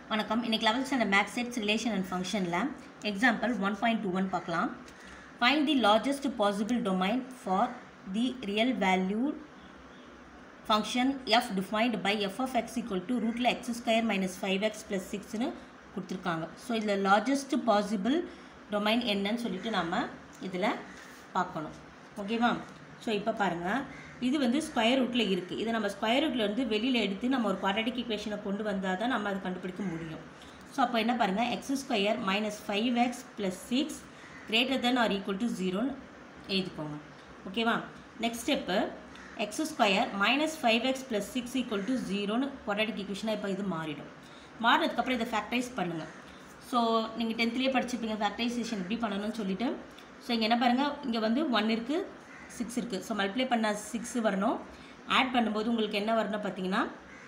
வணக்கம் இன்னைக்கு eleventh standard maths sets relation and ஃபங்க்ஷனில் example one point two one பார்க்கலாம் find the largest possible domain for the real value function f defined by f of x equal to ரூட்டில் x square minus five x plus சிக்ஸ்னு கொடுத்துருக்காங்க so இதில் largest possible domain என்னன்னு சொல்லிட்டு நம்ம இதில் பார்க்கணும் ஓகேவா ஸோ இப்போ பாருங்கள் இது வந்து ஸ்கொயர் ரூட்டில் இருக்குது இதை நம்ம ஸ்கொயர் ரூட்டில் இருந்து வெளியில் எடுத்து நம்ம ஒரு குவாட்ரட்டிக் ஈக்குவேஷனை கொண்டு வந்தால் தான் நம்ம அதை கண்டுபிடிக்க முடியும் ஸோ அப்போ என்ன பாருங்கள் x square minus five x plus six greater than or equal to ஜீரோன்னு எழுதிக்கோங்க ஓகேவா next step x square minus five x plus six equal to ஜீரோன்னு குவாட்ரட்டிக் ஈக்குவேஷனாக இப்போ இது மாறிடும் மாறினதுக்கப்புறம் இதை ஃபேக்டரைஸ் பண்ணுங்கள் ஸோ நீங்கள் டென்த்லேயே படிச்சிருப்பீங்க ஃபேக்டரைசேஷன் எப்படி பண்ணணும்னு சொல்லிட்டு ஸோ இங்கே என்ன பாருங்கள் இங்கே வந்து ஒன் இருக்குது சிக்ஸ் இருக்குது ஸோ மல்டிப்ளை பண்ணால் சிக்ஸ் வரணும் ஆட் பண்ணும்போது உங்களுக்கு என்ன வரணும் பார்த்தீங்கன்னா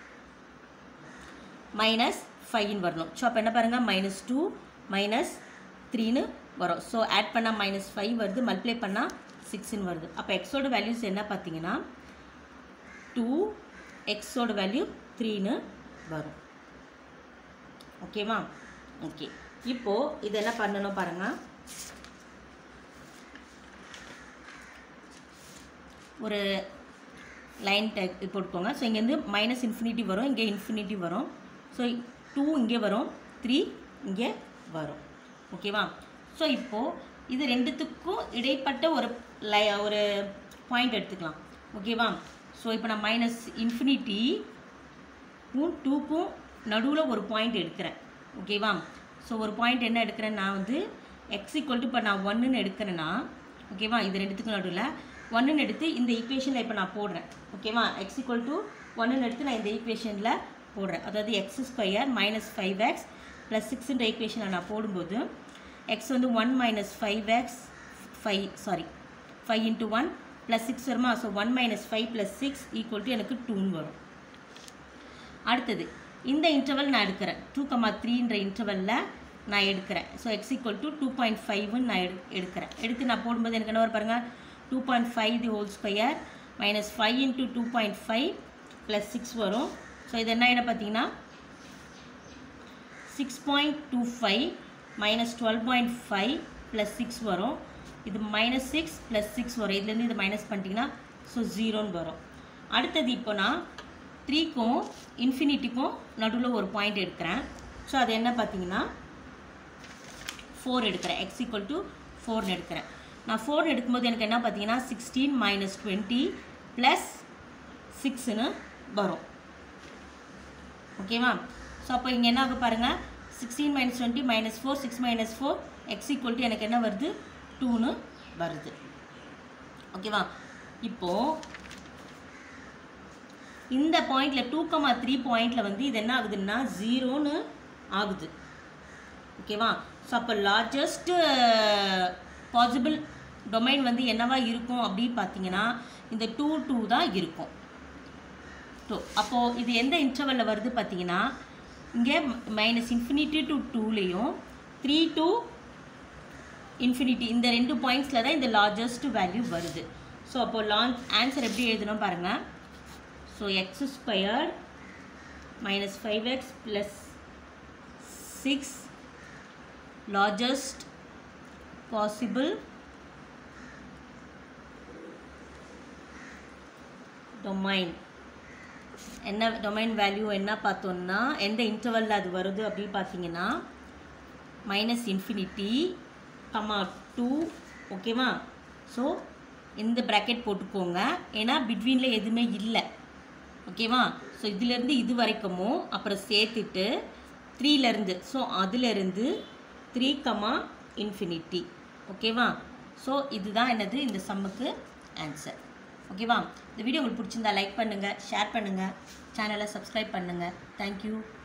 மைனஸ் ஃபைவ்னு வரணும் ஸோ அப்போ என்ன பாருங்கள் மைனஸ் டூ மைனஸ் த்ரீன்னு வரும் ஸோ ஆட் பண்ணால் மைனஸ் ஃபைவ் வருது மல்டிப்ளை பண்ணால் சிக்ஸ்னு வருது அப்போ எக்ஸோட வேல்யூஸ் என்ன பார்த்தீங்கன்னா டூ எக்ஸோட வேல்யூ த்ரீன்னு வரும் ஓகேவா ஓகே இப்போது இது என்ன பண்ணணும் பாருங்கள் ஒரு லைன் டைப் போட்டுக்கோங்க ஸோ இங்கேருந்து மைனஸ் இன்ஃபினிட்டி வரும் இங்கே இன்ஃபினிட்டி வரும் ஸோ டூ இங்கே வரும் த்ரீ இங்கே வரும் ஓகேவா ஸோ இப்போது இது ரெண்டுத்துக்கும் இடைப்பட்ட ஒரு லை ஒரு பாயிண்ட் எடுத்துக்கலாம் ஓகேவா ஸோ இப்போ நான் மைனஸ் இன்ஃபினிட்டிக்கும் டூக்கும் நடுவில் ஒரு பாயிண்ட் எடுக்கிறேன் ஓகேவா ஸோ ஒரு பாயிண்ட் என்ன எடுக்கிறேன் நான் வந்து எக்ஸ் ஈக்குவல் டு இப்போ நான் ஒன்றுன்னு எடுக்கிறேன்னா ஓகேவா இது ரெண்டுத்துக்கும் நடுவில் ஒன்றுன்னு எடுத்து இந்த ஈக்குவேஷனில் இப்போ நான் போடுறேன் ஓகேவா எக்ஸ் ஈக்குவல் டு ஒன்றுன்னு எடுத்து நான் இந்த ஈக்குவேஷனில் போடுறேன் அதாவது x square minus five x plus சிக்ஸ்ன்ற ஈக்குவேஷனை நான் போடும்போது எக்ஸ் வந்து one minus five x five sorry five into one plus six வருமா so one minus five plus six equal to எனக்கு டூன்னு வரும் அடுத்தது இந்த இன்டர்வல் நான் எடுக்கிறேன் டூ கமா த்ரீன்ற இன்டர்வலில் நான் எடுக்கிறேன் so x equal to two point ஃபைவ்னு நான் எடு எடுக்கிறேன் எடுத்து நான் போடும்போது எனக்கு என்ன வரும் பாருங்கள் two point five the whole square minus five into two point five plus six வரும் ஸோ இது என்ன என்ன பார்த்தீங்கன்னா six point two five minus twelve point five plus six வரும் இது மைனஸ் சிக்ஸ் ப்ளஸ் சிக்ஸ் வரும் இதுலேருந்து இது மைனஸ் பண்ணிட்டீங்கன்னா ஸோ ஜீரோன்னு வரும் அடுத்தது இப்போ நான் த்ரீக்கும் இன்ஃபினிட்டிக்கும் நடுவில் ஒரு பாயிண்ட் எடுக்கிறேன் ஸோ அது என்ன பார்த்தீங்கன்னா ஃபோர் எடுக்கிறேன் எக்ஸ் ஈக்குவல் டு ஃபோர்னு எடுக்கிறேன் நான் ஃபோர் எடுக்கும்போது எனக்கு என்ன பார்த்தீங்கன்னா சிக்ஸ்டீன் மைனஸ் டுவெண்ட்டி ப்ளஸ் சிக்ஸ்னு வரும் ஓகேவா ஸோ அப்போ இங்கே என்ன ஆகும் பாருங்கள் sixteen minus twenty minus four six minus four x equal to எனக்கு என்ன வருது டூன்னு வருது ஓகேவா இப்போது இந்த பாயிண்டில் டூ கமா த்ரீ பாயிண்டில் வந்து இது என்ன ஆகுதுன்னா ஜீரோன்னு ஆகுது ஓகேவா ஸோ அப்போ லார்ஜஸ்ட்டு பாசிபிள் டொமைன் வந்து என்னவா இருக்கும் அப்படின்னு பார்த்தீங்கன்னா இந்த டூ டூ தான் இருக்கும் டூ அப்போது இது எந்த இன்டர்வலில் வருது பார்த்தீங்கன்னா இங்கே மைனஸ் இன்ஃபினிட்டி டு டூலேயும் த்ரீ டூ இன்ஃபினிட்டி இந்த ரெண்டு பாயிண்ட்ஸில் தான் இந்த லார்ஜஸ்ட் வேல்யூ வருது ஸோ அப்போது லாங் ஆன்சர் எப்படி எழுதணும் பாருங்கள் so x square minus five x plus six largest possible domain என்ன டொமைன் வேல்யூ என்ன பார்த்தோம்னா எந்த இன்டர்வலில் அது வருது அப்படின்னு பார்த்தீங்கன்னா மைனஸ் இன்ஃபினிட்டி கமா டூ ஓகேவா ஸோ இந்த ப்ராக்கெட் போட்டுக்கோங்க ஏன்னா பிட்வீனில் எதுவுமே இல்லை ஓகேவா ஸோ இதுலேருந்து இது வரைக்குமோ அப்புறம் சேர்த்துட்டு த்ரீலேருந்து ஸோ அதுலேருந்து த்ரீ கமா இன்ஃபினிட்டி ஓகேவா ஸோ இதுதான் என்னது இந்த சம்முக்கு ஆன்சர் ஓகேவா இந்த வீடியோ உங்களுக்கு பிடிச்சிருந்தா லைக் பண்ணுங்கள் ஷேர் பண்ணுங்கள் சேனலை சப்ஸ்கிரைப் பண்ணுங்கள் தேங்க்யூ